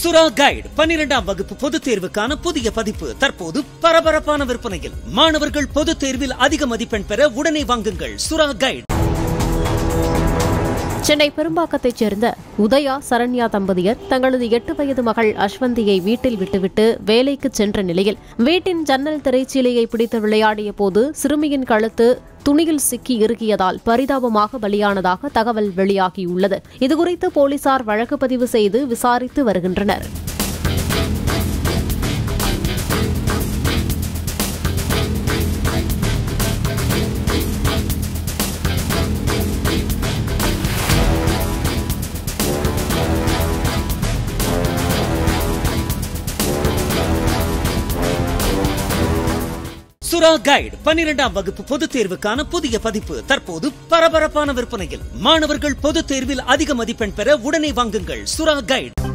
சுறா கைடு பன்னிரெண்டாம் வகுப்பு பொதுத் தேர்வுக்கான புதிய பதிப்பு தற்போது பரபரப்பான விற்பனையில் மாணவர்கள் பொதுத் தேர்வில் அதிக மதிப்பெண் பெற உடனே வாங்குங்கள் சுறா கைடு சென்னை பெரும்பாக்கத்தைச் சேர்ந்த உதயா சரண்யா தம்பதியர் தங்களது எட்டு வயது மகள் அஸ்வந்தியை வீட்டில் விட்டுவிட்டு வேலைக்கு சென்ற நிலையில் வீட்டின் ஜன்னல் திரைச்சீலையை பிடித்து விளையாடிய போது சிறுமியின் கழுத்து துணியில் சிக்கி இறுகியதால் பரிதாபமாக பலியானதாக தகவல் வெளியாகியுள்ளது இதுகுறித்து போலீசார் வழக்கு பதிவு செய்து விசாரித்து வருகின்றனர் சுறா கைடு பன்னிரெண்டாம் வகுப்பு பொதுத் தேர்வுக்கான புதிய பதிப்பு தற்போது பரபரப்பான விற்பனையில் மாணவர்கள் பொதுத் தேர்வில் அதிக மதிப்பெண் பெற உடனே வாங்குங்கள் சுறா கைடு